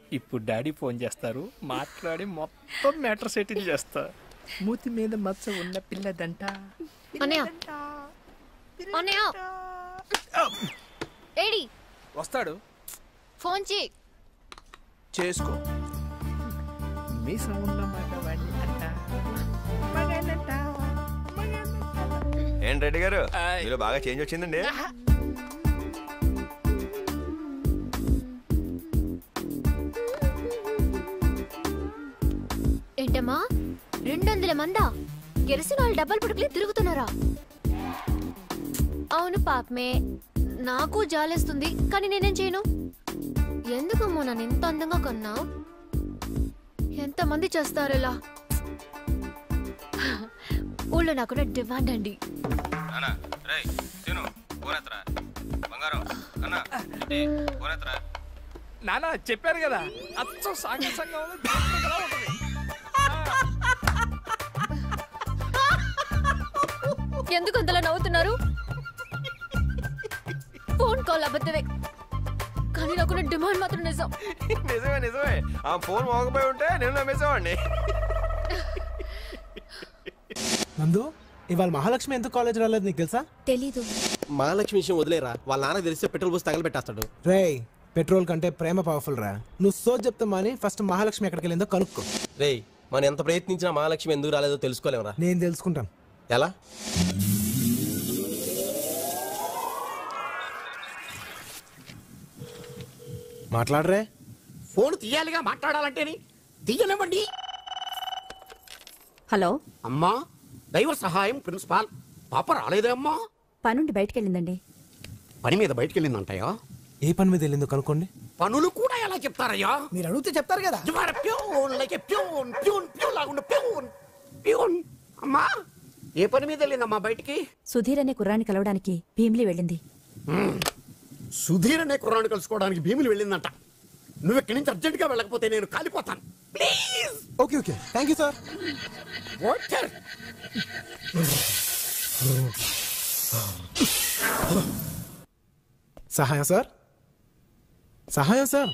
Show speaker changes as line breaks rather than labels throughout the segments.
ఇప్పుడు daddy phone చేస్తారు మాట్లాడి మొత్తం మ్యాటర్ సెటిల్ చేస్తా మూతి మీద మచ్చ ఉన్న పిల్లదంట
అన్నయ్య అన్నయ్య ఏడి
వస్తాడు
ఫోన్ చేయి
చేసుకో మీ సౌండ్ మగవాణ్ణి అంట మగానంట
ఏంటి రెడ్డి గారు
ఆయ్.
మీలో బాగా చేంజ్ వచ్చిందండి
ఏంటమ్మా రెండు వందల మందా కెరసిన వాళ్ళు డబ్బలు పుడుకులే తిరుగుతున్నారా అవును పాపమే నాకు జాలేస్తుంది కానీ నేనేం చేయను ఎందుకమ్మా నన్ను ఇంత అందంగా కొన్నావు ఎంతమంది చేస్తారు ఇలా ఊళ్ళో నాకు డిమాండ్ అండి
అన్నా రేయ్ తిను కూరెత్తరా బంగారం అన్నా కూరెత్తరా
నానా చెప్పారు కదా అచ్చం సాంగ సంఘంలో దేవతలా ఉంటది.
ఎందుకు అంతలా నవ్వుతున్నారు ఫోన్ కాల్ అబద్ధమే కానీ నాకు డిమాండ్ మాత్రం నిజం
నిజమే నిజమే ఆ ఫోన్ మోగపోయి ఉంటే నేను నమ్మేసేవాడిని
నందు ఇవాళ మహాలక్ష్మి ఎందుకు కాలేజ్ రాలేదు నీకు తెలుసా
తెలీదు
మహాలక్ష్మి విషయం వదిలేరా వాళ్ళ నాన్న తెలిస్తే పెట్రోల్ పోసి తగలబెట్టేస్తాడు
రేయ్ పెట్రోల్ కంటే ప్రేమ పవర్ఫుల్ రా నువ్వు సో చెప్తా మాని ఫస్ట్ మహాలక్ష్మి ఎక్కడికి వెళ్ళిందో కనుక్కో
రేయ్ మనం ఎంత ప్రయత్నించినా మహాలక్ష్మి ఎందుకు రాలేదో తెలుసుకోలేమరా
నేను తెలుసుకుంటాను
ఎలా
మాట్లాడరే
ఫోన్ తీయాలిగా మాట్లాడాలంటేని తీయనివ్వండి
హలో
అమ్మా దైవ సహాయం ప్రిన్సిపాల్ పాప రాలేదే అమ్మా
పనుండి బయటకెళ్ళిందండి
పని మీద బయటికి వెళ్ళిందంటయ్యా
ఏ పని మీద వెళ్ళిందో కనుక్కోండి
పనులు కూడా ఎలా చెప్తారయ్యా
మీరు అడిగితే చెప్తారు కదా
You are a peon, like a peon, peon, peon లాగుండే peon, peon. అమ్మా ఏ పని మీద వెళ్ళిందమ్మా బయటికి
సుధీర్ అనే కుర్రాన్ని కలవడానికి భీమిలి వెళ్ళింది
సుధీర్ అనే కుర్రాన్ని కలుసుకోవడానికి భీములు వెళ్ళిందంట నువ్వు ఇక్కడి నుంచి అర్జెంట్ గా వెళ్ళకపోతే నేను కాలిపోతాను please
okay okay thank you sir
water
సహాయం సార్ సహాయం సార్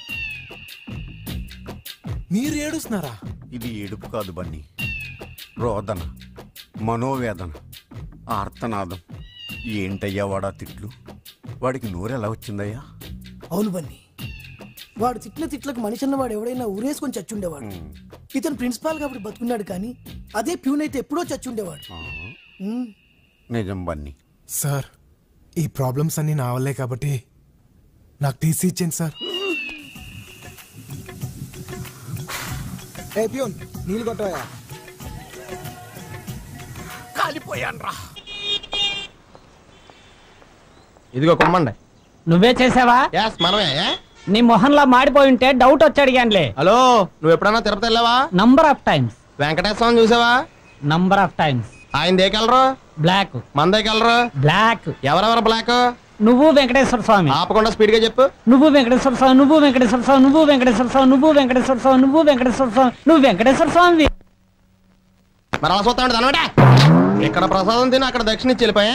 మీరు ఏడుస్తున్నారా
ఇది ఏడుపు కాదు బన్నీ రోదన మనోవేదన ఆర్తనాదం ఏంటయ్యా వాడా తిట్లు వాడికి నోరెలా వచ్చిందయ్యా
అవును బన్ని వాడు తిట్ల తిట్లకు మనిషి అన్నవాడు ఎవడైనా ఊరేసుకొని చచ్చుండేవాడు ఇతను ప్రిన్సిపాల్ కాబట్టి బతుకున్నాడు కానీ అదే ప్యూన్ అయితే ఎప్పుడో చచ్చుండేవాడు ఉమ్.
నిజం బన్నీ
సార్ ఈ ప్రాబ్లమ్స్ అన్నీ నా వల్లే కాబట్టి నాకు టీసీ ఇచ్చేయండి సార్ ఏ ప్యూన్ నీళ్ళు కొట్టవా
కాలిపోయాను రా
ఇదిగో కొమ్మండి
నువ్వే చేసావా
యాస్ మనమే
నీ మొహంలో మాడిపోయి ఉంటే డౌట్ వచ్చి అడిగానులే
హలో నువ్వు ఎప్పుడన్నా తిరుపతి వెళ్ళావా
number of times
Venkateswara Swamy చూసావా
నంబర్ ఆఫ్ టైమ్స్
ఆయన దేకెళ్ళరు
బ్లాక్
మన దేకెళ్ళరు
బ్లాక్
ఎవరెవరు బ్లాక్
నువ్వు వెంకటేశ్వర స్వామి
ఆపకుండా స్పీడ్ గా చెప్పు
నువ్వు వెంకటేశ్వర స్వామి నువ్వు వెంకటేశ్వర స్వామి నువ్వు వెంకటేశ్వర స్వామి నువ్వు వెంకటేశ్వర స్వామి నువ్వు వెంకటేశ్వర స్వామి నువ్వు వెంకటేశ్వర స్వామి
మరి అలా చూస్తా అనమాట ఇక్కడ ప్రసాదం తిని అక్కడ దక్షిణ ఇచ్చి వెళ్ళిపోయా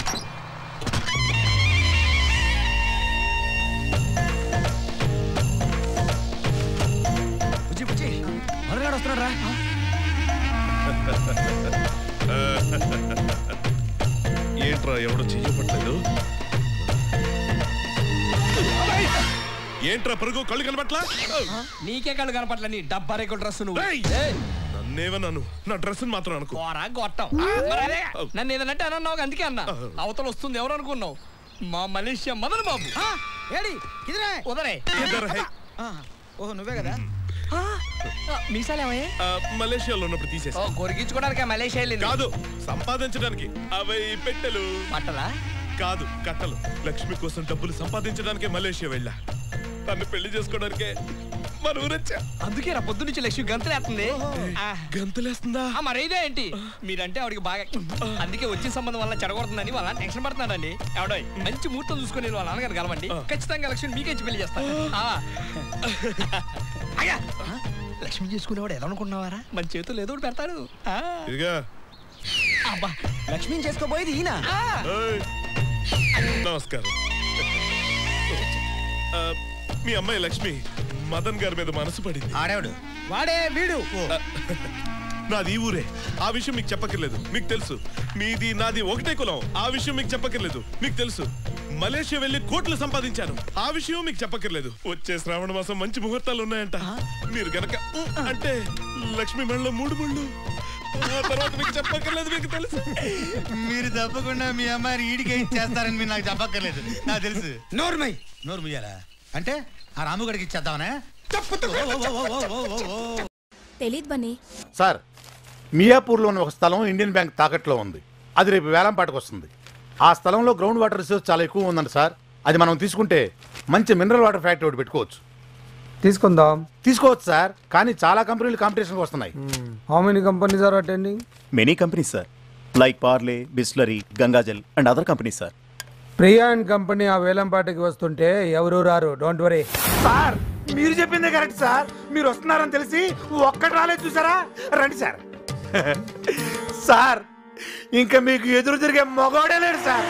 ఏంట్రా ఎవడో చెయ్యబట్టలేదు ఏంట్రా పరుగు కళ్ళు కనబట్లా
నీకే కళ్ళు కనపట్ల నీ డబ్బా రేకుల డ్రెస్ నువ్వు
రేయ్! నన్నేమన్నాను నా డ్రెస్ మాత్రం అనుకో
పోరా గొట్టం మరి అదే, నన్ను ఏదనంటే అన్నావు అందుకే అన్నా అవతల వస్తుంది ఎవరు అనుకున్నావు మా మలేషియా మదన్ బాబు
ఏడి ఇదిరే
ఉదరే
ఇద్దరు హై.
ఓహో నువ్వే కదా
మీసాలేమయ్యే
ఆ, మలేషియాలో ఉన్నప్పుడు తీసేసి
కొరిగించుకోవడానికి మలేషియా వెళ్ళింది
కాదు సంపాదించడానికి అవి పెట్టెలు
బట్టలా
కాదు కట్టలు లక్ష్మి కోసం డబ్బులు సంపాదించడానికే మలేషియా వెళ్ళా తను పెళ్లి చేసుకోవడానికే మన ఊరొచ్చా
అందుకే రా పొద్దు నుంచి లక్ష్మి గంతులేస్తుంది ఆ,
గంతులేస్తుందా
ఆ, మరి ఇదే ఏంటి మీరంటే ఆవిడకి బాగా అందుకే వచ్చిన సంబంధం వల్ల చెడగొడుతుందని వాళ్ళ టెన్షన్ పడుతున్నాడండి ఎవడో మంచి ముహూర్తం చూసుకొని నేను వాళ్ళ నాన్నగారు కలవండి ఖచ్చితంగా లక్ష్మి మీకే ఇచ్చి పెళ్లి చేస్తాను ఆ. అయ్యా లక్ష్మి చేసుకునేవాడు ఎలా అనుకున్నావారా మన చేతులు ఏదో ఒకటి పెడతాడు ఆ.
ఇదిగా
అబ్బా
లక్ష్మిని చేసుకోబోయేది ఈయన
ఆ.
ఏయ్. నమస్కారం ఆ, మీ అమ్మాయి లక్ష్మి మదన్ గారి మీద మనసు పడింది
ఆడేవాడు వాడే వీడు
నాది ఈ ఊరే ఆ విషయం మీకు చెప్పక్కర్లేదు మీకు తెలుసు మీది నాది ఒకటే కులం ఆ విషయం మీకు చెప్పక్కర్లేదు మీకు తెలుసు మలేషియా వెళ్ళి కోట్లు సంపాదించాను ఆ విషయం మీకు చెప్పక్కర్లేదు వచ్చే శ్రావణ మాసం మంచి ముహూర్తాలు ఉన్నాయంట మీరు గనక ఉ అంటే లక్ష్మీ మెడలో మూడు ముళ్ళు ఆ తర్వాత మీకు చెప్పక్కర్లేదు మీకు తెలుసు
మీరు తప్పకుండా మీ అమ్మాయిని ఈడికి చేస్తారని మీరు నాకు చెప్పక్కర్లేదు నాకు తెలుసు నోర్మై నోరు ముయ్యాలా అంటే ఆ రాముగడికి ఇచ్చేద్దామనే
తెలీదు బన్నీ
సార్ మియాపూర్లోని ఒక స్థలం ఇండియన్ బ్యాంక్ తాకట్లో ఉంది అది రేపు వేలంపాటకు వస్తుంది ఆ స్థలంలో గ్రౌండ్ వాటర్ రిసోర్స్ చాలా ఎక్కువ ఉందండి సార్ అది మనం తీసుకుంటే మంచి మినరల్ వాటర్ ఫ్యాక్టరీ ఒకటి పెట్టుకోవచ్చు
తీసుకుందాం
తీసుకోవచ్చు సార్ కానీ చాలా కంపెనీలు కాంపిటీషన్కి వస్తున్నాయి
how many companies are attending
many companies sir like Parle Bisleri Gangajal and other companies sir
Priya and company ఆ వేలంపాటకి వస్తుంటే ఎవరు రారు డోంట్ వరీ
సార్ మీరు చెప్పిందే కరెక్ట్ సార్ మీరు వస్తున్నారని తెలిసి ఒక్కటి రాలేదు చూసారా రండి సార్ సార్ ఇంకా మీకు ఎదురు తిరిగే మగవాడే లేడు సార్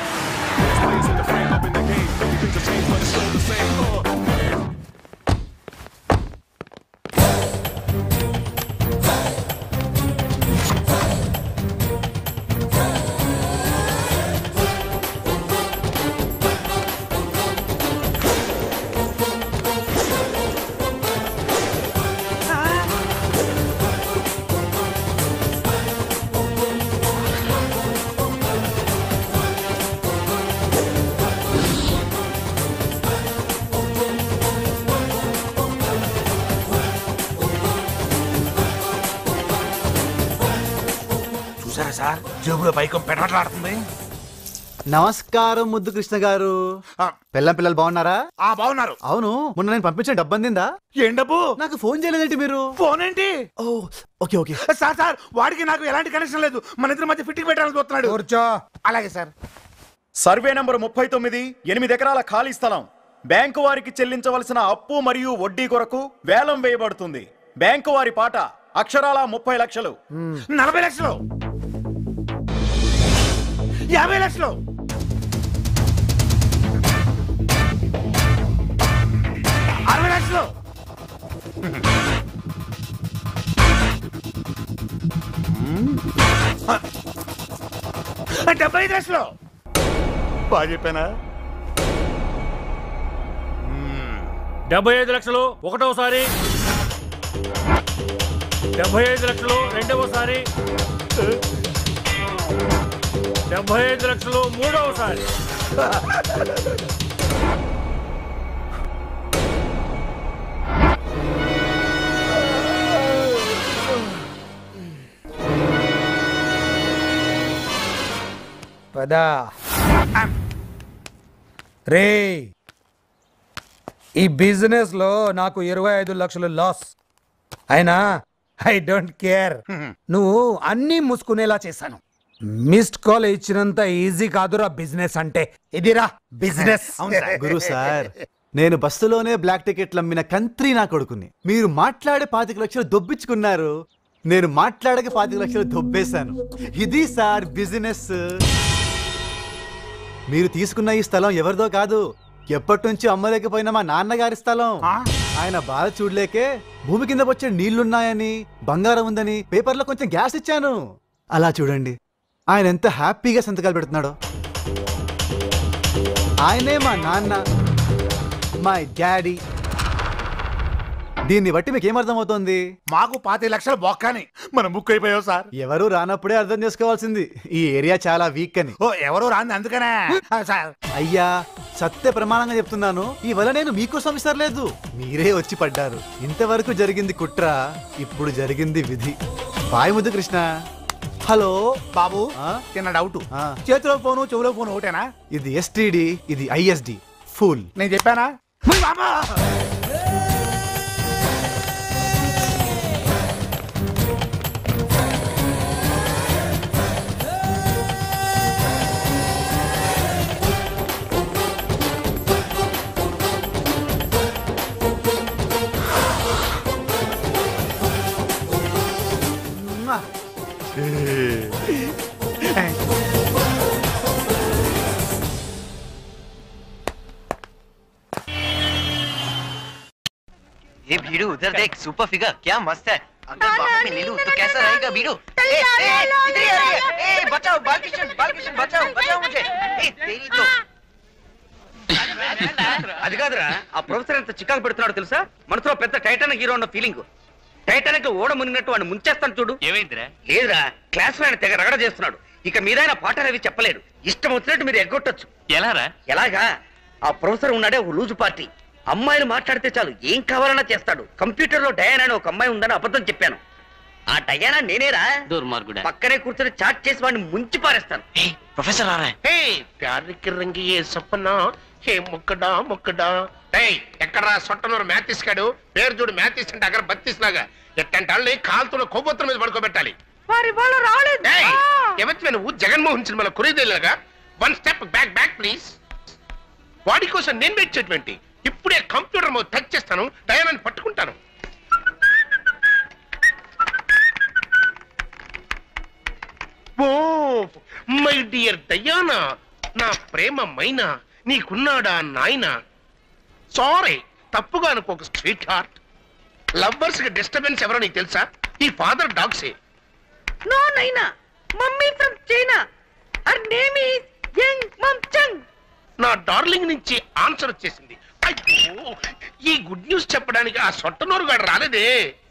చూసారా సార్ జేబులో పైకం పెనట్లాడుతుంది
నమస్కారం ముద్దు కృష్ణ గారు పిల్లం పిల్లలు బాగున్నారా
ఆ బాగున్నారు
అవును మొన్న నేను పంపించిన డబ్బు అందిందా
ఏం డబ్బు
నాకు ఫోన్ చేయలేదేంటి మీరు
ఫోన్ ఏంటి
oh okay okay
sir sir వాడికి నాకు ఎలాంటి కనెక్షన్ లేదు మన ఇద్దరి మధ్య ఫిట్టింగ్ పెట్టాలని చూస్తున్నాడు
కూర్చో
అలాగే సార్
సర్వే నంబర్ ముప్పై తొమ్మిది ఎనిమిది ఎకరాల ఖాళీ స్థలం బ్యాంకు వారికి చెల్లించవలసిన అప్పు మరియు వడ్డీ కొరకు వేలం వేయబడుతుంది బ్యాంకు వారి పాట అక్షరాల ముప్పై లక్షలు
నలభై లక్షలు యాభై లక్షలు అరవై లక్షలు డెబ్బై ఐదు లక్షలు బాగా చెప్పానా
డెబ్బై ఐదు లక్షలు ఒకటోసారి డెబ్బై ఐదు లక్షలు రెండవసారి డెబ్బై ఐదు లక్షలు మూడవసారి
పదా రే ఈ బిజినెస్ లో నాకు ఇరవై ఐదు లక్షలు లాస్ అయినా ఐ డోంట్ కేర్ నువ్వు అన్నీ మూసుకునేలా చేశాను మిస్డ్ కాల్ ఇచ్చినంత ఈజీ కాదురా బిజినెస్ అంటే ఇదిరా బిజినెస్
గురు సార్ నేను బస్సులోనే బ్లాక్ టికెట్లు అమ్మిన కంత్రి నా కొడుకుని మీరు మాట్లాడే పాతిక లక్షలు దొబ్బించుకున్నారు నేను మాట్లాడక పాతిక లక్షలు దొబ్బేశాను ఇది సార్ బిజినెస్ మీరు తీసుకున్న ఈ స్థలం ఎవరిదో కాదు ఎప్పటి నుంచి అమ్మలేకపోయిన మా నాన్నగారి స్థలం ఆయన బాధ చూడలేకే భూమి కింద వచ్చే నీళ్లున్నాయని బంగారం ఉందని పేపర్లో కొంచెం గ్యాస్ ఇచ్చాను అలా చూడండి ఆయన ఎంత హ్యాపీగా సంతకాలు పెడుతున్నాడో ఆయనే మా నాన్న మై డాడీ దీన్ని బట్టి మీకు ఏమర్థమవుతోంది
మాకు పాతి లక్షలు బొక్కని మనం బుక్ అయిపోయావు సార్
ఎవరు రానప్పుడే అర్థం చేసుకోవాల్సింది ఈ ఏరియా చాలా వీక్ అని
ఓ ఎవరు రాంది అందుకనే ఆ, సార్
అయ్యా సత్య ప్రమాణంగా చెప్తున్నాను ఈ వల నేను మీకోసం ఇస్తలేదు మీరే వచ్చి పడ్డారు ఇంతవరకు జరిగింది కుట్ర ఇప్పుడు జరిగింది విధి బాయ్ ముద్దు కృష్ణ హలో
బాబు చిన్న డౌట్ చేతిలో ఫోను చెవులో ఫోను ఒకటేనా
ఇది ఎస్టిడి ఇది ఐఎస్డి ఫుల్
నేను చెప్పానా బాబా
बीड़ू उधर देख सुपर फिगर क्या मस्त है अगर बाहर में ले लूं तो कैसा रहेगा बीड़ू ए, ए, इधर ही आ रही है ए बचाओ बालकिशन बालकिशन बचाओ बचाओ मुझे ए तेरी तो
అది కాదురా ఆ ప్రొఫెసర్ ఎంత చికాకు పెడుతున్నాడు తెలుసా మనసులో పెద్ద టైటానిక్ హీరో ఉన్న ఫీలింగ్ టైటానిక్ లో ఓడ మునిగినట్టు వాడిని ముంచేస్తాను చూడు
ఏమైందిరా
లేదురా క్లాస్ లో ఆయన తెగ రగడ చేస్తున్నాడు ఇక మీద ఆయన పాఠాలు అవి చెప్పలేడు ఇష్టం వచ్చినట్టు మీరు ఎగ్గొట్టొచ్చు
ఎలారా
ఎలాగా ఆ ప్రొఫెసర్ ఉన్నాడే ఒక లూజు పార్టీ అమ్మాయిలు మాట్లాడితే చాలు ఏం కావాలన్నా చేస్తాడు కంప్యూటర్ లో డయానా అని ఒక అమ్మాయి ఉందని అబద్ధం చెప్పాను ఆ డయానా నేనేరా
దుర్మార్గుడా
పక్కనే కూర్చొని చాట్ చేసి వాడిని ముంచి పారేస్తాను
ప్రొఫెసర్ ఆ రहा है
హే ప్యారికి రంగి ఏ సపనా హే ముక్కడా ముక్కడా ఏయ్ ఎక్కడ్రా సొట్టనూరు మ్యాథిస్ కాడు పేరు చూడు మ్యాథిస్ అంటే అక్కడ బత్తిస్ లాగా ఎట్టంటే వాళ్ళని కాలుతున్న కొవ్వొత్తుల మీద పడుకోబెట్టాలి
వారి వాళ్ళు రాలేదు
ఏయ్ ఎవరి నువ్వు జగన్మోహన్ సినిమాలో కురీదేలాగా one step back back please వాడి కోసం నేను వెయిట్ చేయటువంటి ఇప్పుడే కంప్యూటర్ మీద టచ్ చేస్తాను డయానాన్ని పట్టుకుంటాను ఓ మై డియర్ దయానా నా ప్రేమ మైనా నీకున్నాడా నాయన సారీ తప్పుగా అనుకోక స్ట్రీట్ హార్ట్ లవ్వర్స్ కి డిస్టర్బెన్స్ ఎవరో నీకు తెలుసా ఈ ఫాదర్ డాగ్సే
no Naina mummy from China her name is Yang Mum Chung
నా డార్లింగ్ నుంచి ఆన్సర్ వచ్చేసింది అయ్యో ఈ గుడ్ న్యూస్ చెప్పడానికి ఆ సొట్టనూరు గారు రాలేదే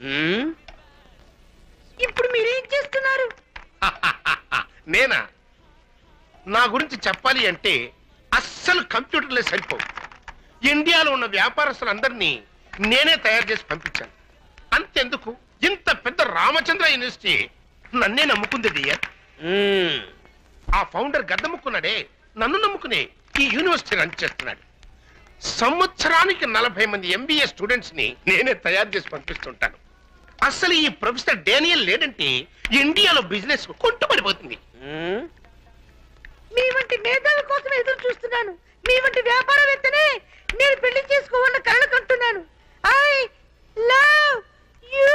ఇప్పుడు మీరేం చేస్తున్నారు
నేనా నా గురించి చెప్పాలి అంటే అస్సలు కంప్యూటర్లే సరిపోవు ఇండియాలో ఉన్న వ్యాపారస్తులందరినీ నేనే తయారు చేసి పంపించాను అంతెందుకు ఇంత పెద్ద రామచంద్ర యూనివర్సిటీ నన్నే నమ్ముకుంది డియర్ ఆ ఫౌండర్ గద్దముక్కున్నాడే నన్ను నమ్ముకునే ఈ యూనివర్సిటీ రన్ చేస్తున్నాడు సంవత్సరానికి నలభై మంది ఎంబీఏ స్టూడెంట్స్ ని నేనే తయారు చేసి పంపిస్తుంటాను అసలు ఈ ప్రొఫెసర్ డేనియల్ లేడంటే ఇండియాలో బిజినెస్ కొట్టుబడిపోతుంది
మీ వంటి మేధావి కోసం ఎదురు చూస్తున్నాను మీ వంటి వ్యాపారవేత్తనే నేను పెళ్లి చేసుకోవాలని కలలు కంటున్నాను I love you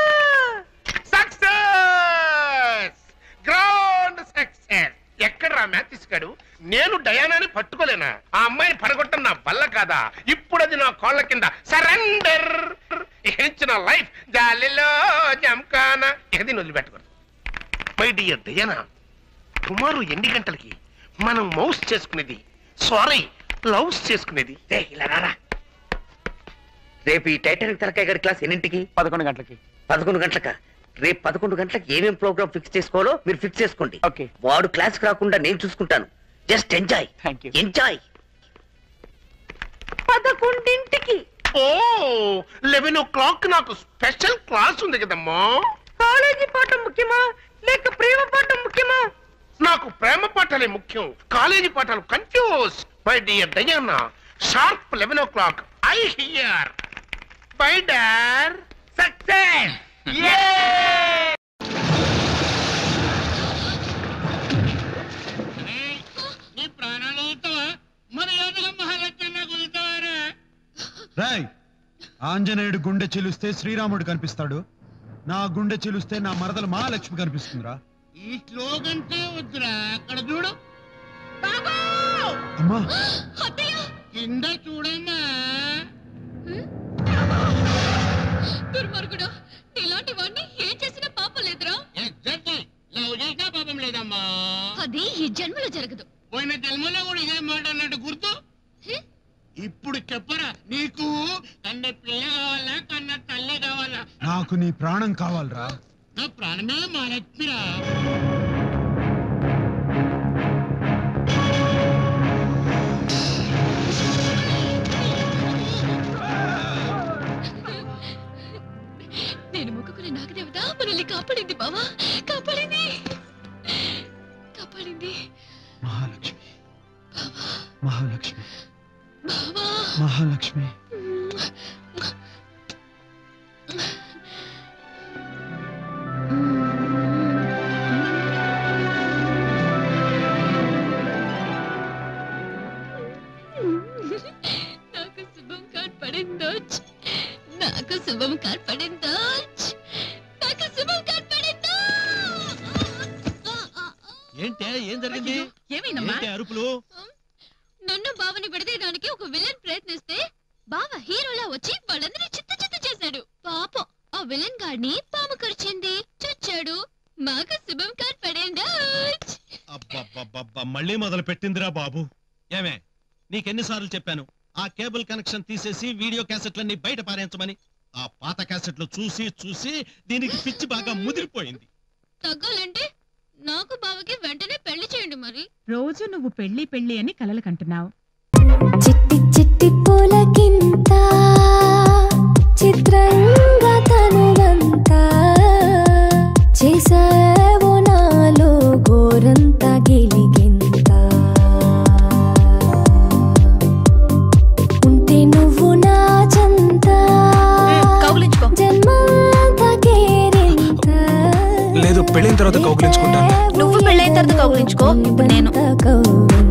success ground success ఎక్కడ్రా మ్యాథిస్ గాడు నేను డయానాని పట్టుకోలేనా ఆ అమ్మాయిని పడగొట్టం నా వల్ల కాదా ఇప్పుడు అది నా కాళ్ళ కింద సరెండర్ ఇచ్చిన లైఫ్ జాలిలో జంకానా ఇది వదిలిపెట్టకూడదు మై డియర్ డయానా టుమారో ఎన్ని గంటలకి మనం మౌస్ చేసుకునేది సారీ లవ్స్ చేసుకునేది
రే, ఇలా రారా రేపు ఈ టైటానిక్ తలకాయ గారి క్లాస్ ఎన్నింటికి
పదకొండు గంటలకి
పదకొండు గంటలక రేపు పదకొండు గంటలకు ఏమేం ప్రోగ్రామ్ ఫిక్స్ చేసుకోవాలో మీరు ఫిక్స్ చేసుకోండి ఓకే వాడు క్లాస్ రాకుండా నేను చూసుకుంటాను జస్ట్ ఎంజాయ్ ఎంజాయ్
పదకొండింటికి
ఓ లెవెన్ ఓ క్లాక్ నాకు స్పెషల్ క్లాస్ ఉంది కదమ్మా
కాలేజీ పాఠం ముఖ్యమా లేక ప్రేమ పాఠం ముఖ్యమా
నాకు ప్రేమ పాఠాలే ముఖ్యం కాలేజీ పాఠాలు confuse my dear Diana sharp eleven o'clock I hear by డార్ సక్సెస్
నీ ప్రాణాలు వదులుతావా మరి ఎవరిగా మహాలక్ష్మి కుదుతావారా
రాయ్ ఆంజనేయుడు గుండె చిలుస్తే శ్రీరాముడు కనిపిస్తాడు నా గుండె చిలుస్తే నా మరదలు మహాలక్ష్మి కనిపిస్తుందిరా
ఈ స్లోగన్సే వద్దురా అక్కడ చూడు
అమ్మా
కింద చూడమ్మా
దుర్మార్గుడు ఇలాంటి వాడిని ఏం చేసినా పాపం లేదురా
ఎగ్జాక్ట్లీ లవ్ చేసినా పాపం లేదమ్మా
అది ఈ జన్మలో జరగదు
పోయిన జన్మలో కూడా ఇదే మాట అన్నట్టు గుర్తు ఇప్పుడు చెప్పరా నీకు కన్న పిల్ల కావాలా కన్న తల్లి కావాలా
నాకు నీ ప్రాణం కావాలరా
నా ప్రాణమే మా లక్ష్మిరా
నేను మొక్కుకున్న నాగదేవత మనల్ని కాపాడింది బావా కాపాడింది కాపాడింది
మహాలక్ష్మి మహాలక్ష్మి
బావా
మహాలక్ష్మి
నాకు శుభం కార్డ్ పడిందో నాకు శుభం కార్డ్ పడిందో నాకు శుభం కార్డ్ పడిందో
ఏంటే ఏం జరిగింది
ఏమైందమ్మా
ఏంటి అరుపులు
నన్ను బావని విడదీయడానికి ఒక విలన్ ప్రయత్నిస్తే బావ హీరోలా వచ్చి వాళ్ళందరినీ చిత్త చిత్త చేశాడు పాపం ఆ విలన్ గాడిని పాము కరిచింది చచ్చాడు మాకు శుభం కార్ పడిందా
అబ్బబ్బబ్బబ్బా మళ్ళీ మొదలు పెట్టిందిరా బాబు ఏమే నీకెన్నిసార్లు చెప్పాను ఆ కేబుల్ కనెక్షన్ తీసేసి వీడియో క్యాసెట్లన్నీ బయట పారేయించమని ఆ పాత క్యాసెట్లు చూసి చూసి దీనికి పిచ్చి బాగా ముదిరిపోయింది
తగ్గాలంటే నాకు బావకి వెంటనే పెళ్లి చేయండి మరి
రోజు నువ్వు పెళ్లి పెళ్లి అని కలలు కంటున్నావు
చిట్టి చిట్టి పూలకింత చిత్రంగా తనువంతా చేసావో నాలో గోరంత గిలిగింత ఉంటే నువ్వు నా చంత జన్మంతా కేరింత
లేదు పెళ్ళైన తర్వాత కౌగిలించుకుంటాను
నువ్వు పెళ్ళైన తర్వాత కౌగిలించుకో ఇప్పుడు నేను